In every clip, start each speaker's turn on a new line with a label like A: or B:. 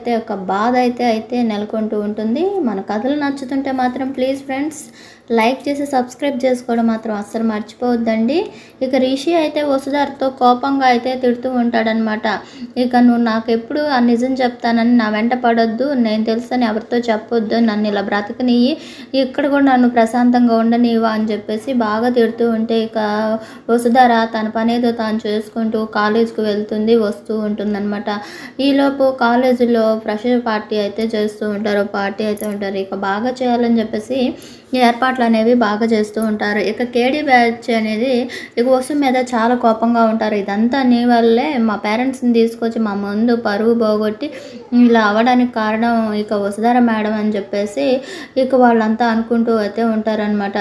A: అయితే ఒక బాధ అయితే అయితే నెలకొంటూ ఉంటుంది మన కథలు నచ్చుతుంటే మాత్రం ప్లీజ్ ఫ్రెండ్స్ లైక్ చేసి సబ్స్క్రైబ్ చేసుకోవడం మాత్రం అస్సలు మర్చిపోవద్దండి ఇక రిషి అయితే వసుధారతో కోపంగా అయితే తిడుతూ ఉంటాడనమాట ఇక నువ్వు నాకు ఎప్పుడు ఆ నిజం చెప్తానని నా వెంట పడొద్దు నేను తెలుసని ఎవరితో చెప్పొద్దు నన్ను ఇలా బ్రతకనియ్యి ఇక్కడ కూడా నన్ను ప్రశాంతంగా ఉండనివ్వా అని చెప్పేసి బాగా తిడుతూ ఉంటే ఇక వసుధార తన పని ఏదో తాను చేసుకుంటూ కాలేజ్కి వెళ్తుంది వస్తూ ఉంటుందన్నమాట ఈలోపు కాలేజీలో ఫ్రెషర్ పార్టీ అయితే చేస్తూ ఉంటారు పార్టీ అయితే ఉంటారు ఇక బాగా చేయాలని చెప్పేసి ఈ ఏర్పాట్లు అనేవి బాగా చేస్తూ ఉంటారు ఇక కేడీ బ్యాచ్ అనేది ఇక వసు మీద చాలా కోపంగా ఉంటారు ఇదంతా నీ వల్లే మా పేరెంట్స్ని తీసుకొచ్చి మా ముందు పరువు పోగొట్టి ఇలా అవ్వడానికి కారణం ఇక వసుధార మేడం అని చెప్పేసి ఇక వాళ్ళంతా అనుకుంటూ అయితే ఉంటారనమాట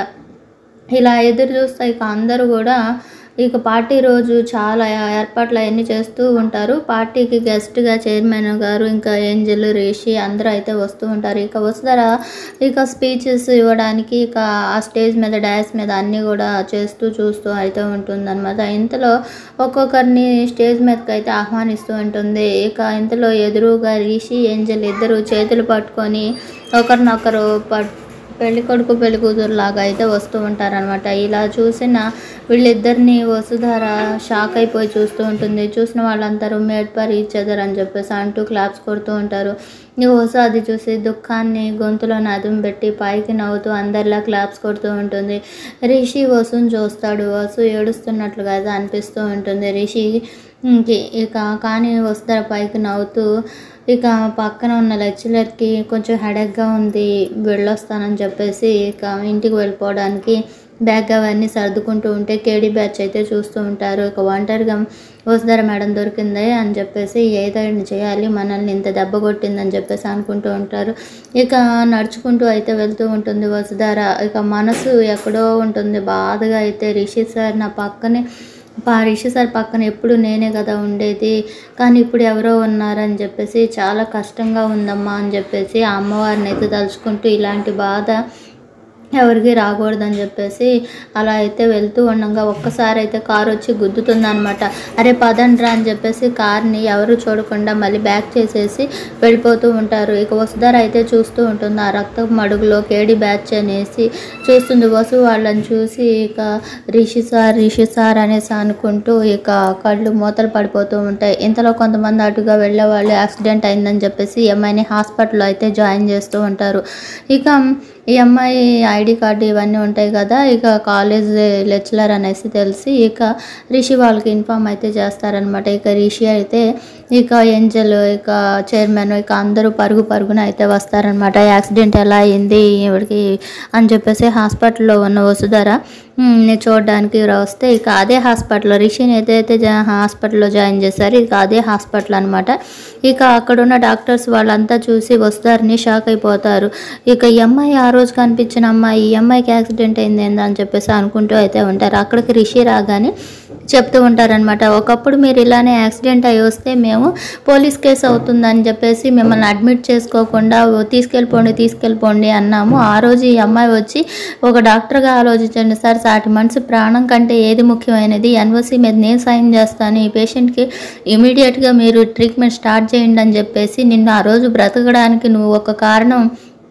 A: ఇలా ఎదురు చూస్తే ఇక అందరూ కూడా ఇక పార్టీ రోజు చాలా ఏర్పాట్లు అవన్నీ చేస్తూ ఉంటారు పార్టీకి గెస్ట్గా చైర్మన్ గారు ఇంకా ఏంజల్ రేషి అందరూ అయితే వస్తూ ఉంటారు ఇక వస్తారా ఇక స్పీచెస్ ఇవ్వడానికి ఇక ఆ స్టేజ్ మీద డాన్స్ మీద అన్నీ కూడా చేస్తూ చూస్తూ అయితే ఉంటుందన్నమాట ఇంతలో ఒక్కొక్కరిని స్టేజ్ మీదకి అయితే ఆహ్వానిస్తూ ఉంటుంది ఇక ఇంతలో ఎదురుగా రిషి ఏంజల్ ఇద్దరు చేతులు పట్టుకొని ఒకరినొకరు పట్ పెళ్లి కొడుకు పెళ్లి కూతురు లాగా అయితే వస్తూ ఉంటారనమాట ఇలా చూసిన వీళ్ళిద్దరిని వసుధార షాక్ అయిపోయి చూస్తూ ఉంటుంది చూసిన వాళ్ళందరూ మేడ్ పర్ ఈచ్ అదర్ అని చెప్పేసి అంటూ క్లాప్స్ కొడుతూ ఉంటారు ఈ వసు అది చూసి దుఃఖాన్ని గొంతులో నదుం పెట్టి పైకి నవ్వుతూ అందరిలా క్లాప్స్ కొడుతూ ఉంటుంది రిషి వసుని చూస్తాడు వసు ఏడుస్తున్నట్లుగా అయితే అనిపిస్తూ ఉంటుంది రిషి ఇంకి ఇక కానీ వస్తారు పైకి నవ్వుతూ ఇక పక్కన ఉన్న లెక్చరర్కి కొంచెం హెడేక్గా ఉంది వెళ్ళొస్తానని చెప్పేసి ఇక ఇంటికి వెళ్ళిపోవడానికి బ్యాగ్ అవన్నీ సర్దుకుంటూ ఉంటే కేడీ బ్యాచ్ అయితే చూస్తూ ఉంటారు ఇక ఒంటరిగా వసుధార మేడం దొరికిందే అని చెప్పేసి ఏదైనా చేయాలి మనల్ని ఇంత దెబ్బ కొట్టిందని చెప్పేసి అనుకుంటూ ఉంటారు ఇక నడుచుకుంటూ అయితే వెళ్తూ ఉంటుంది వసుధార ఇక మనసు ఎక్కడో ఉంటుంది బాధగా అయితే రిషి సార్ నా పక్కనే పా రిషి సార్ పక్కన ఎప్పుడు నేనే కదా ఉండేది కానీ ఇప్పుడు ఎవరో ఉన్నారని చెప్పేసి చాలా కష్టంగా ఉందమ్మా అని చెప్పేసి ఆ అమ్మవారిని అయితే తలుచుకుంటూ ఇలాంటి బాధ ఎవరికి రాకూడదని చెప్పేసి అలా అయితే వెళ్తూ ఉండగా ఒక్కసారి అయితే కారు వచ్చి గుద్దుతుంది అనమాట అరే పదండ్రా అని చెప్పేసి కార్ని ఎవరు చూడకుండా మళ్ళీ బ్యాక్ చేసేసి వెళ్ళిపోతూ ఉంటారు ఇక వసుధార అయితే చూస్తూ ఉంటుంది ఆ రక్త మడుగులో కేడి బ్యాచ్ అనేసి చూస్తుంది వసు వాళ్ళని చూసి ఇక రిషి సార్ రిషి సార్ అనేసి అనుకుంటూ ఇక కళ్ళు మూతలు పడిపోతూ ఉంటాయి ఇంతలో కొంతమంది అటుగా వెళ్ళే వాళ్ళు యాక్సిడెంట్ అయిందని చెప్పేసి ఈ అమ్మాయిని హాస్పిటల్లో అయితే జాయిన్ చేస్తూ ఉంటారు ఇక ఈ అమ్మాయి ఐడి కార్డు ఇవన్నీ ఉంటాయి కదా ఇక కాలేజ్ లెక్చరర్ అనేసి తెలిసి ఇక రిషి వాళ్ళకి ఇన్ఫామ్ అయితే చేస్తారనమాట ఇక రిషి అయితే ఇక ఏంజల్ ఇక చైర్మన్ ఇక అందరూ పరుగు పరుగున అయితే వస్తారనమాట యాక్సిడెంట్ ఎలా అయింది ఇవిడికి అని చెప్పేసి హాస్పిటల్లో ఉన్న వసుధార "ఉమ్, నేను చూడడానికి వస్తే ఇక అదే హాస్పిటల్లో రిషిని ఏదైతే జా- హాస్పిటల్లో జాయిన్ చేశారు ఇక అదే హాస్పిటల్ అనమాట ఇక అక్కడున్న డాక్టర్స్ వాళ్ళంతా చూసి వస్తారని షాక్ అయిపోతారు ఇక ఈ అమ్మాయి ఆ రోజు కనిపించిన అమ్మాయి ఈ అమ్మాయికి యాక్సిడెంట్ అయింది ఏందా అని చెప్పేసి అనుకుంటూ అయితే ఉంటారు అక్కడికి రిషి రాగానే చెప్తూ ఉంటారనమాట ఒకప్పుడు మీరు ఇలానే యాక్సిడెంట్ అయ్యి వస్తే మేము పోలీస్ కేసు అవుతుందని చెప్పేసి మిమ్మల్ని అడ్మిట్ చేసుకోకుండా "ఓ, తీసుకెళ్ళిపోండి తీసుకెళ్ళిపోండి అన్నాము ఆ రోజు ఈ అమ్మాయి వచ్చి ఒక డాక్టర్గా ఆలోచించండి సార్ సాటి మనిషి ప్రాణం కంటే ఏది ముఖ్యమైనది ఎన్ఓసి మీద నేను సైన్ చేస్తాను ఈ పేషెంట్కి ఇమీడియట్గా మీరు ట్రీట్మెంట్ స్టార్ట్ చేయండి అని చెప్పేసి నిన్ను ఆ రోజు బ్రతకడానికి నువ్వు ఒక కారణం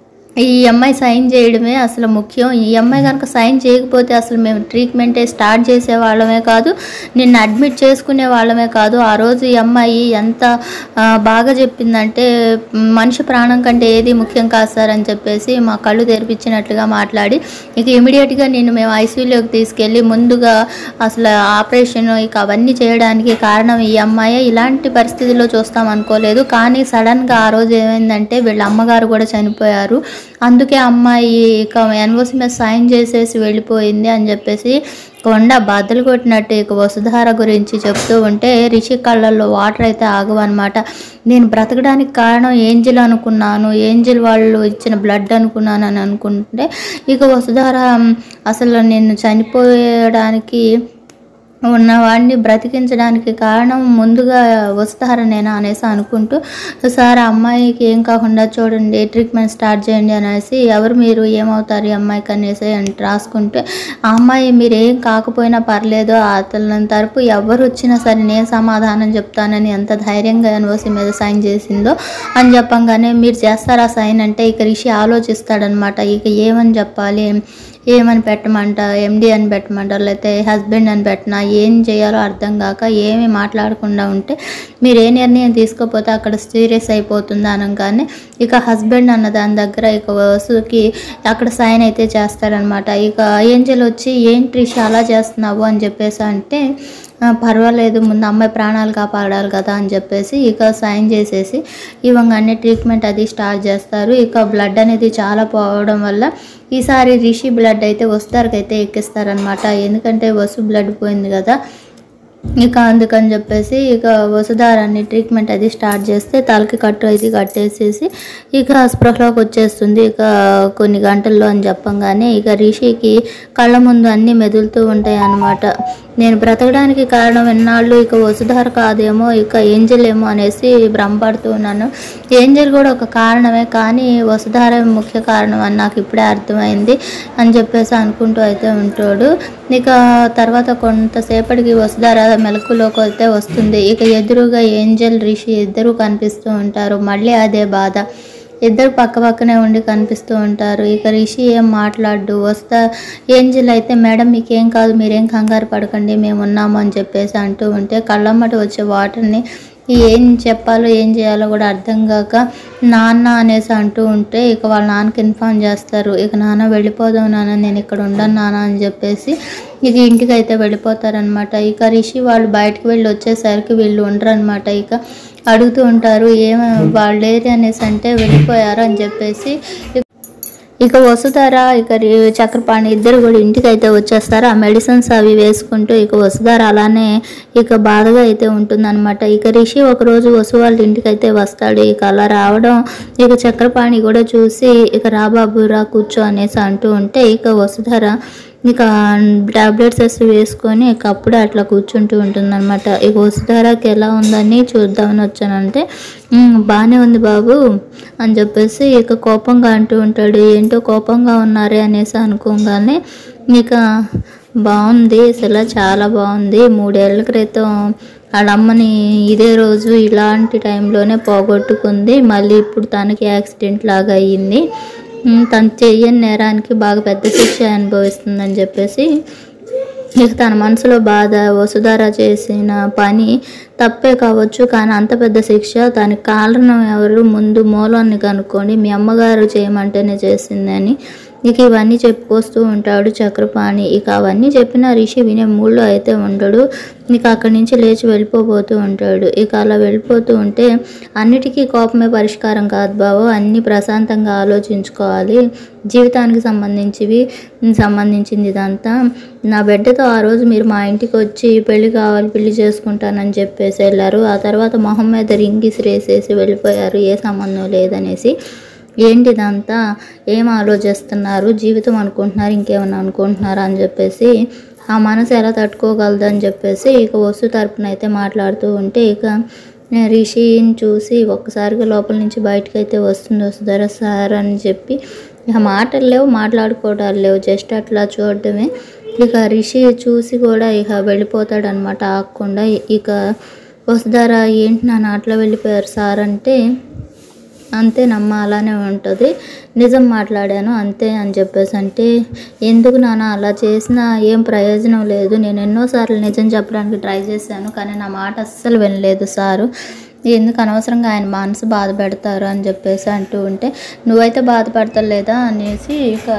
A: ఈ అమ్మాయి సైన్ చేయడమే అసలు ముఖ్యం ఈ అమ్మాయి కనుక సైన్ చేయకపోతే అసలు మేము ట్రీట్మెంటే స్టార్ట్ చేసే వాళ్ళమే కాదు నిన్ను అడ్మిట్ చేసుకునే వాళ్ళమే కాదు ఆ రోజు ఈ అమ్మాయి ఎంత ఆ, బాగా చెప్పిందంటే మ్, మనిషి ప్రాణం కంటే ఏది ముఖ్యం కాదు సార్ అని చెప్పేసి మా కళ్ళు తెరిపించినట్లుగా మాట్లాడి ఇక ఇమీడియట్గా నేను మేము ఐసీయూలోకి తీసుకెళ్ళి ముందుగా అసలు ఆపరేషన్ ఇక అవన్నీ చేయడానికి కారణం ఈ అమ్మాయి ఇలాంటి పరిస్థితిలో చూస్తాం అనుకోలేదు కానీ సడన్గా ఆ రోజు ఏమైందంటే వీళ్ళ అమ్మగారు కూడా చనిపోయారు అందుకే అమ్మాయి ఇక ఎన్ఓసి మీద సైన్ చేసేసి వెళ్ళిపోయింది అని చెప్పేసి కొండ బద్దలు కొట్టినట్టు ఇక వసుధార గురించి చెప్తూ ఉంటే రిషి కళ్ళల్లో వాటర్ అయితే ఆగవన్నమాట నేను బ్రతకడానికి కారణం ఏంజిల్ అనుకున్నాను ఏంజిల్ వాళ్ళు ఇచ్చిన బ్లడ్ అనుకున్నాను అని అనుకుంటే ఇక వసుధార "మ్, అసలు నేను చనిపోయడానికి ఉన్నవాడిని బ్రతికించడానికి కారణం ముందుగా వస్తారనేనా అనేసి అనుకుంటూ సార్ ఆ అమ్మాయికి ఏం కాకుండా చూడండి ట్రీట్మెంట్ స్టార్ట్ చేయండి అనేసి ఎవరు మీరు ఏమవుతారు ఈ అమ్మాయికి అనేసి అని రాసుకుంటే ఆ అమ్మాయి మీరు ఏం కాకపోయినా పర్లేదు అతని తరపు ఎవరు వచ్చినా సరే నేను సమాధానం చెప్తానని ఎంత ధైర్యంగా ఎన్ఓసి మీద సైన్ చేసిందో అని చెప్పంగానే మీరు చేస్తారా సైన్ అంటే ఇక రిషి ఆలోచిస్తాడనమాట ఇక ఏమని చెప్పాలి ఏమని పెట్టమంట ఎండి అని పెట్టమంటారు లేకపోతే హస్బెండ్ అని పెట్టినా ఏం చేయాలో అర్థం కాక ఏమీ మాట్లాడకుండా ఉంటే మీరు ఏ నిర్ణయం తీసుకోపోతే అక్కడ సీరియస్ అయిపోతుంది అనగానే ఇక హస్బెండ్ అన్న దాని దగ్గర ఇక వసుకి అక్కడ సైన్ అయితే చేస్తారనమాట ఇక ఏంజల్ వచ్చి ఏంటి రిషి అలా చేస్తున్నావు అని చెప్పేసి అంటే "ఆ, పర్వాలేదు ముందు అమ్మాయి ప్రాణాలు కాపాడాలి కదా అని చెప్పేసి ఇక సైన్ చేసేసి ఇవంగానే ట్రీట్మెంట్ అది స్టార్ట్ చేస్తారు ఇక బ్లడ్ అనేది చాలా పోవడం వల్ల ఈసారి రిషి బ్లడ్ అయితే వస్తారకైతే ఎక్కిస్తారనమాట ఎందుకంటే వసు బ్లడ్ పోయింది కదా ఇక అందుకని చెప్పేసి ఇక వసుధారాన్ని ట్రీట్మెంట్ అది స్టార్ట్ చేస్తే తలకి కట్టు అది కట్టేసేసి ఇక స్పృహలోకి వచ్చేస్తుంది ఇక కొన్ని గంటల్లో అని చెప్పంగానే ఇక రిషికి కళ్ళ ముందు అన్నీ మెదులుతూ ఉంటాయి అన్నమాట నేను బ్రతకడానికి కారణం ఎన్నాళ్ళు ఇక వసుధార కాదేమో ఇక ఏంజల్ ఏమో అనేసి భ్రమపడుతూ ఉన్నాను ఏంజల్ కూడా ఒక కారణమే కానీ వసుధార ముఖ్య కారణం అని నాకు ఇప్పుడే అర్థమైంది అని చెప్పేసి అనుకుంటూ అయితే ఉంటాడు ఇక తర్వాత కొంతసేపటికి వసుధార మెలకులోకి అయితే వస్తుంది ఇక ఎదురుగా ఏంజల్ రిషి ఇద్దరు కనిపిస్తూ ఉంటారు మళ్ళీ అదే బాధ ఇద్దరు పక్క పక్కనే ఉండి కనిపిస్తూ ఉంటారు ఇక రిషి ఏం మాట్లాడు వస్తా ఏంజిల్ అయితే మేడం మీకేం కాదు మీరేం కంగారు పడకండి మేము ఉన్నాము అని చెప్పేసి అంటూ ఉంటే కళ్ళమ్మటి వచ్చే వాటర్ని ఏం చెప్పాలో ఏం చేయాలో కూడా అర్థం కాక నాన్న అనేసి అంటూ ఉంటే ఇక వాళ్ళ నాన్నకి ఇన్ఫామ్ చేస్తారు ఇక నాన్న వెళ్ళిపోదాం నాన్న నేను ఇక్కడ ఉండను నాన్న అని చెప్పేసి ఇక ఇంటికి అయితే వెళ్ళిపోతారనమాట ఇక రిషి వాళ్ళు బయటకు వెళ్ళి వచ్చేసరికి వీళ్ళు ఉండరు అనమాట ఇక అడుగుతూ ఉంటారు ఏమ వాళ్ళు లేరు అనేసి అంటే వెళ్ళిపోయారు అని చెప్పేసి ఇక వసుధార ఇక రి- చక్రపాణి ఇద్దరు కూడా ఇంటికి అయితే వచ్చేస్తారు ఆ మెడిసిన్స్ అవి వేసుకుంటూ ఇక వసుధార అలానే ఇక బాధగా అయితే ఉంటుందన్నమాట ఇక రిషి ఒకరోజు వసు వాళ్ళ ఇంటికి అయితే వస్తాడు ఇక అలా రావడం ఇక చక్రపాణి కూడా చూసి ఇక రాబాబు రా కూర్చో అనేసి అంటూ ఉంటే ఇక వసుధార ఇక టాబ్లెట్స్ వేసి వేసుకొని ఇక అప్పుడే అట్లా కూర్చుంటూ ఉంటుందన్నమాట ఇక వసుధారకి ఎలా ఉందని చూద్దామని వచ్చానంటే "ఉమ్, బాగానే ఉంది బాబు అని చెప్పేసి ఇక కోపంగా అంటూ ఉంటాడు ఏంటో కోపంగా ఉన్నారే అనేసి అనుకోగానే ఇక బాగుంది అసలు చాలా బాగుంది మూడేళ్ల క్రితం వాళ్ళ అమ్మని ఇదే రోజు ఇలాంటి టైంలోనే పోగొట్టుకుంది మళ్ళీ ఇప్పుడు తనకి యాక్సిడెంట్ లాగా అయ్యింది ఉమ్, తను చెయ్యని నేరానికి బాగా పెద్ద శిక్ష అనుభవిస్తుందని చెప్పేసి ఇక తన మనసులో బాధ వసుధార చేసిన పని తప్పే కావచ్చు కానీ అంత పెద్ద శిక్ష దానికి కారణం ఎవరు ముందు మూలాన్ని కనుక్కొని మీ అమ్మగారు చేయమంటేనే చేసిందని ఇక ఇవన్నీ చెప్పుకొస్తూ ఉంటాడు చక్రపాణి ఇక అవన్నీ చెప్పిన రిషి వినే మూడ్లో అయితే ఉండడు ఇక అక్కడి నుంచి లేచి వెళ్ళిపోబోతూ ఉంటాడు ఇక అలా వెళ్ళిపోతూ ఉంటే అన్నిటికీ కోపమే పరిష్కారం కాదు బాబు అన్నీ ప్రశాంతంగా ఆలోచించుకోవాలి జీవితానికి సంబంధించివి సంబంధించింది ఇదంతా నా బిడ్డతో ఆ రోజు మీరు మా ఇంటికి వచ్చి పెళ్లి కావాలి పెళ్లి చేసుకుంటానని చెప్పేసి వెళ్ళారు ఆ తర్వాత మొహం మీద రింగ్ ఇసిరేసేసి వెళ్ళిపోయారు ఏ సంబంధం లేదనేసి ఏంటి ఇదంతా ఏం ఆలోచిస్తున్నారు జీవితం అనుకుంటున్నారు ఇంకేమన్నా అనుకుంటున్నారా అని చెప్పేసి ఆ మనసు ఎలా తట్టుకోగలదని చెప్పేసి ఇక వస్తు తరపున అయితే మాట్లాడుతూ ఉంటే ఇక నేను రిషిని చూసి ఒక్కసారిగా లోపల నుంచి బయటకు అయితే వస్తుంది వస్తుందరా సార్ అని చెప్పి ఇక మాటలు లేవు మాట్లాడుకోవడాలు లేవు జస్ట్ అట్లా చూడటమే ఇక రిషి చూసి కూడా ఇక వెళ్ళిపోతాడు అనమాట ఆగకుండా ఇక వసుధారా ఏంటి నా నాట్లో వెళ్ళిపోయారు సార్ అంటే అంతేనమ్మా అలానే ఉంటుంది నిజం మాట్లాడాను అంతే అని చెప్పేసి అంటే ఎందుకు నాన్న అలా చేసినా ఏం ప్రయోజనం లేదు నేను ఎన్నోసార్లు నిజం చెప్పడానికి ట్రై చేశాను కానీ నా మాట అస్సలు వినలేదు సారు ఎందుకు అనవసరంగా ఆయన మనసు బాధ పెడతారు అని చెప్పేసి అంటూ ఉంటే నువ్వైతే బాధపడతలేదా అనేసి ఇక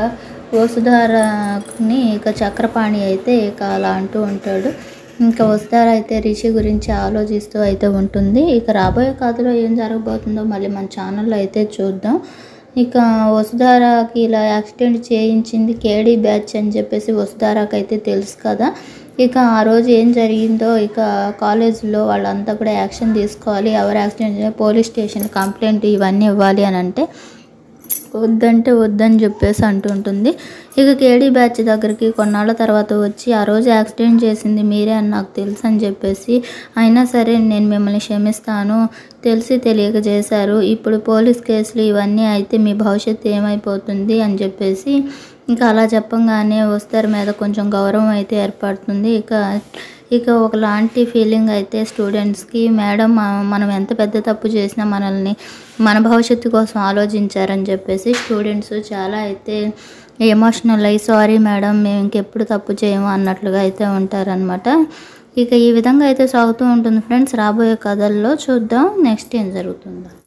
A: వసుధారని ఇక చక్రపాణి అయితే ఇక అలా అంటూ ఉంటాడు ఇంకా వసుధార అయితే రిషి గురించి ఆలోచిస్తూ అయితే ఉంటుంది ఇక రాబోయే కథలో ఏం జరగబోతుందో మళ్ళీ మన ఛానల్లో అయితే చూద్దాం ఇక వసుధారకి ఇలా యాక్సిడెంట్ చేయించింది కేడీ బ్యాచ్ అని చెప్పేసి వసుధారకి అయితే తెలుసు కదా ఇక ఆ రోజు ఏం జరిగిందో ఇక కాలేజీలో వాళ్ళంతా కూడా యాక్షన్ తీసుకోవాలి ఎవరు యాక్సిడెంట్ పోలీస్ స్టేషన్ కంప్లైంట్ ఇవన్నీ ఇవ్వాలి అని అంటే వద్దంటే వద్దని చెప్పేసి అంటుంటుంది ఇక కేడీ బ్యాచ్ దగ్గరికి కొన్నాళ్ళ తర్వాత వచ్చి ఆ రోజు యాక్సిడెంట్ చేసింది మీరే అని నాకు తెలుసు అని చెప్పేసి అయినా సరే నేను మిమ్మల్ని క్షమిస్తాను తెలిసి తెలియక చేశారు ఇప్పుడు పోలీస్ కేసులు ఇవన్నీ అయితే మీ భవిష్యత్తు ఏమైపోతుంది అని చెప్పేసి ఇంకా అలా చెప్పంగానే వస్తారు మీద కొంచెం గౌరవం అయితే ఏర్పడుతుంది ఇక ఇక ఒకలాంటి ఫీలింగ్ అయితే స్టూడెంట్స్కి మేడం మ- మనం ఎంత పెద్ద తప్పు చేసినా మనల్ని మన భవిష్యత్తు కోసం ఆలోచించారని చెప్పేసి స్టూడెంట్స్ చాలా అయితే ఎమోషనల్ అయ్యి సారీ మేడం మేము ఇంకెప్పుడు తప్పు చేయము అన్నట్లుగా అయితే ఉంటారనమాట ఇక ఈ విధంగా అయితే సాగుతూ ఉంటుంది ఫ్రెండ్స్ రాబోయే కథల్లో చూద్దాం నెక్స్ట్ ఏం జరుగుతుందో